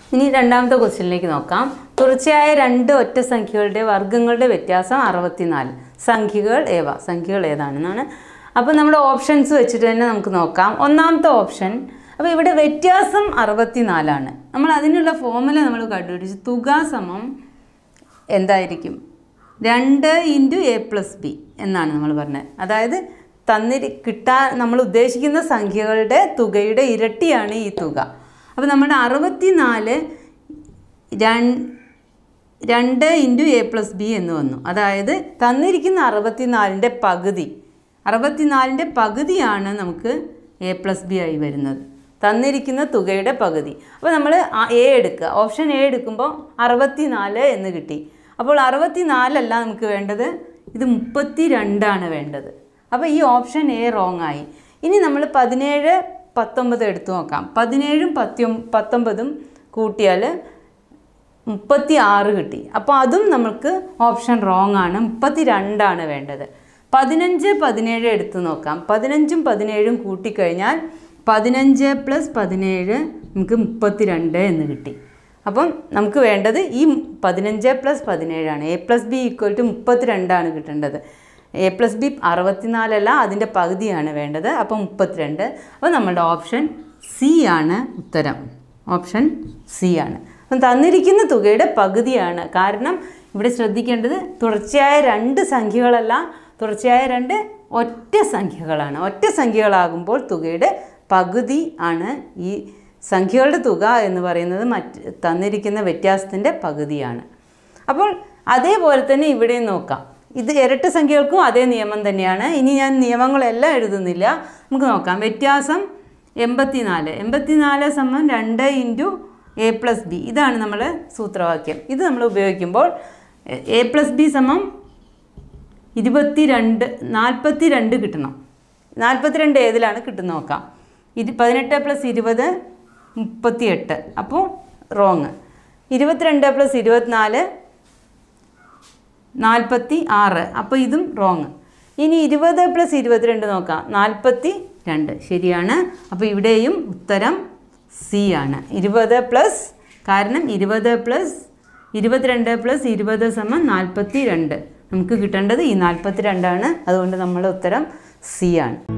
ഇനി രണ്ടാമത്തെ ക്വസ്റ്റ്യനിലേക്ക് നോക്കാം തുടർച്ചയായ രണ്ട് ഒറ്റ സംഖ്യകളുടെ വർഗ്ഗങ്ങളുടെ വ്യത്യാസം അറുപത്തിനാല് സംഖ്യകൾ ഏവ സംഖ്യകൾ ഏതാണെന്നാണ് അപ്പോൾ നമ്മുടെ ഓപ്ഷൻസ് വെച്ചിട്ട് തന്നെ നമുക്ക് നോക്കാം ഒന്നാമത്തെ ഓപ്ഷൻ അപ്പോൾ ഇവിടെ വ്യത്യാസം അറുപത്തിനാലാണ് നമ്മൾ അതിനുള്ള ഫോർമുല നമ്മൾ കണ്ടുപിടിച്ചു തുക സമം എന്തായിരിക്കും രണ്ട് ഇൻറ്റു എ പ്ലസ് ബി എന്നാണ് നമ്മൾ പറഞ്ഞത് അതായത് തന്നിരി കിട്ടാൻ നമ്മൾ ഉദ്ദേശിക്കുന്ന സംഖ്യകളുടെ തുകയുടെ ഇരട്ടിയാണ് ഈ തുക അപ്പോൾ നമ്മുടെ അറുപത്തിനാല് രണ്ട് ഇൻറ്റു എ പ്ലസ് ബി എന്ന് വന്നു അതായത് തന്നിരിക്കുന്ന അറുപത്തിനാലിൻ്റെ പകുതി അറുപത്തിനാലിൻ്റെ പകുതിയാണ് നമുക്ക് എ പ്ലസ് ബി ആയി വരുന്നത് തന്നിരിക്കുന്ന തുകയുടെ പകുതി അപ്പോൾ നമ്മൾ എ എടുക്കുക ഓപ്ഷൻ എ എടുക്കുമ്പോൾ അറുപത്തിനാല് എന്ന് കിട്ടി അപ്പോൾ അറുപത്തിനാലല്ല നമുക്ക് വേണ്ടത് ഇത് മുപ്പത്തി രണ്ടാണ് വേണ്ടത് അപ്പോൾ ഈ ഓപ്ഷൻ എ റോങ് ആയി ഇനി നമ്മൾ പതിനേഴ് പത്തൊമ്പത് എടുത്തു നോക്കാം പതിനേഴും പത്തൊ പത്തൊമ്പതും കൂട്ടിയാൽ മുപ്പത്തി ആറ് കിട്ടി അപ്പോൾ അതും നമുക്ക് ഓപ്ഷൻ റോങ് ആണ് മുപ്പത്തി രണ്ടാണ് വേണ്ടത് പതിനഞ്ച് പതിനേഴ് എടുത്ത് നോക്കാം പതിനഞ്ചും പതിനേഴും കൂട്ടിക്കഴിഞ്ഞാൽ പതിനഞ്ച് പ്ലസ് പതിനേഴ് നമുക്ക് മുപ്പത്തി രണ്ട് എന്ന് കിട്ടി അപ്പം നമുക്ക് വേണ്ടത് ഈ പതിനഞ്ച് പ്ലസ് പതിനേഴാണ് A plus B equal to മുപ്പത്തി രണ്ടാണ് കിട്ടേണ്ടത് എ പ്ലസ് ബി അറുപത്തിനാലല്ല അതിൻ്റെ പകുതിയാണ് വേണ്ടത് അപ്പം മുപ്പത്തിരണ്ട് അപ്പോൾ നമ്മളുടെ ഓപ്ഷൻ സി ആണ് ഉത്തരം ഓപ്ഷൻ സി ആണ് അപ്പം തന്നിരിക്കുന്ന തുകയുടെ പകുതിയാണ് കാരണം ഇവിടെ ശ്രദ്ധിക്കേണ്ടത് തുടർച്ചയായ രണ്ട് സംഖ്യകളല്ല തുടർച്ചയായ രണ്ട് ഒറ്റ സംഖ്യകളാണ് ഒറ്റ സംഖ്യകളാകുമ്പോൾ തുകയുടെ പകുതി ആണ് ഈ സംഖ്യകളുടെ തുക എന്ന് പറയുന്നത് മറ്റ് തന്നിരിക്കുന്ന വ്യത്യാസത്തിൻ്റെ പകുതിയാണ് അപ്പോൾ അതേപോലെ തന്നെ ഇവിടെയും നോക്കാം ഇത് ഇരട്ട സംഖ്യകൾക്കും അതേ നിയമം തന്നെയാണ് ഇനി ഞാൻ നിയമങ്ങളെല്ലാം എഴുതുന്നില്ല നമുക്ക് നോക്കാം വ്യത്യാസം എൺപത്തിനാല് എൺപത്തിനാല് സമം രണ്ട് ഇൻറ്റു എ പ്ലസ് ബി ഇതാണ് നമ്മൾ സൂത്രവാക്യം ഇത് നമ്മൾ ഉപയോഗിക്കുമ്പോൾ എ പ്ലസ് ബി സമം ഇരുപത്തി രണ്ട് നാൽപ്പത്തി രണ്ട് കിട്ടണം നാൽപ്പത്തി രണ്ട് ഏതിലാണ് കിട്ടുന്നത് നോക്കാം ഇരു പതിനെട്ട് പ്ലസ് ഇരുപത് മുപ്പത്തി എട്ട് അപ്പോൾ റോങ് ഇരുപത്തിരണ്ട് പ്ലസ് ഇരുപത്തിനാല് നാൽപ്പത്തി ആറ് അപ്പോൾ ഇതും റോങ് ഇനി ഇരുപത് പ്ലസ് ഇരുപത്തിരണ്ട് നോക്കാം നാൽപ്പത്തി രണ്ട് ശരിയാണ് അപ്പോൾ ഇവിടെയും ഉത്തരം സി ആണ് ഇരുപത് പ്ലസ് കാരണം ഇരുപത് പ്ലസ് ഇരുപത്തിരണ്ട് പ്ലസ് ഇരുപത് സമം നാൽപ്പത്തി രണ്ട് നമുക്ക് കിട്ടേണ്ടത് ഈ നാൽപ്പത്തി രണ്ടാണ് അതുകൊണ്ട് നമ്മുടെ ഉത്തരം സി ആണ്